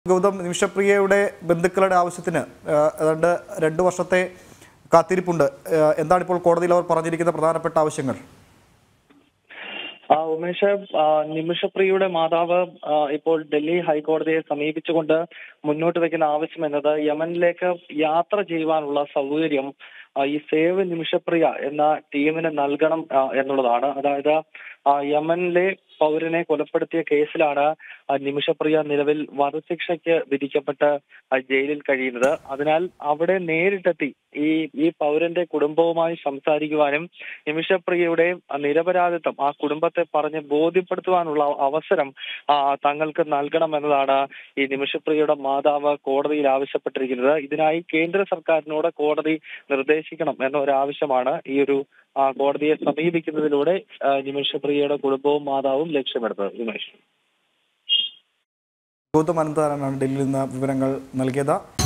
ഗൗതം നിമിഷപ്രിയയുടെ ബന്ധുക്കളുടെ ആവശ്യത്തിന് ആ, ഏതാണ്ട് രണ്ടു വർഷത്തെ കാത്തിരിപ്പുണ്ട് ആ, എന്താണ് ഇപ്പോൾ കോടതിയിൽ അവർ പറഞ്ഞിരിക്കുന്ന പ്രധാനപ്പെട്ട ആവശ്യങ്ങൾ ആ ഉമേഷ് ആ, നിമിഷപ്രിയയുടെ മാതാവ് ആ, ഇപ്പോൾ ഡൽഹി ഹൈക്കോടതിയെ സമീപിച്ചുകൊണ്ട് മുന്നോട്ട് വെക്കുന്ന ആവശ്യം എന്നത് യമനിലേക്ക് യാത്ര ചെയ്യുവാനുള്ള സൗകര്യം ആ, ഈ സേവ് നിമിഷപ്രിയ എന്ന ടീമിന് നൽകണം ആ, എന്നുള്ളതാണ് അതായത് ആ, യമനിലെ പൗരനെ കൊലപ്പെടുത്തിയ കേസിലാണ് ആ, നിമിഷപ്രിയ നിലവിൽ വധശിക്ഷയ്ക്ക് വിധിക്കപ്പെട്ട് ആ, ജയിലിൽ കഴിയുന്നത് അതിനാൽ അവിടെ നേരിട്ടെത്തി ഈ ഈ പൗരന്റെ കുടുംബവുമായി സംസാരിക്കുവാനും നിമിഷപ്രിയയുടെ നിരപരാധിത്വം ആ കുടുംബത്തെ പറഞ്ഞ് ബോധ്യപ്പെടുത്തുവാനുള്ള അവസരം ആ, തങ്ങൾക്ക് നൽകണമെന്നതാണ് ഈ നിമിഷപ്രിയയുടെ മാതാവ് കോടതിയിൽ ആവശ്യപ്പെട്ടിരിക്കുന്നത് ഇതിനായി കേന്ദ്ര സർക്കാരിനോട് കോടതി നിർദ്ദേശിക്കണം എന്ന ഒരു ആവശ്യമാണ് ഈ ഒരു ആ, കോടതിയെ സമീപിക്കുന്നതിലൂടെ ആ, നിമിഷപ്രിയയുടെ കുടുംബവും മാതാവും ലക്ഷ്യമെടുത്തത് ഉമേഷ് ഗൗതം അനന്തനാണ് ഡൽഹിയിൽ നിന്ന് വിവരങ്ങൾ നൽകിയത്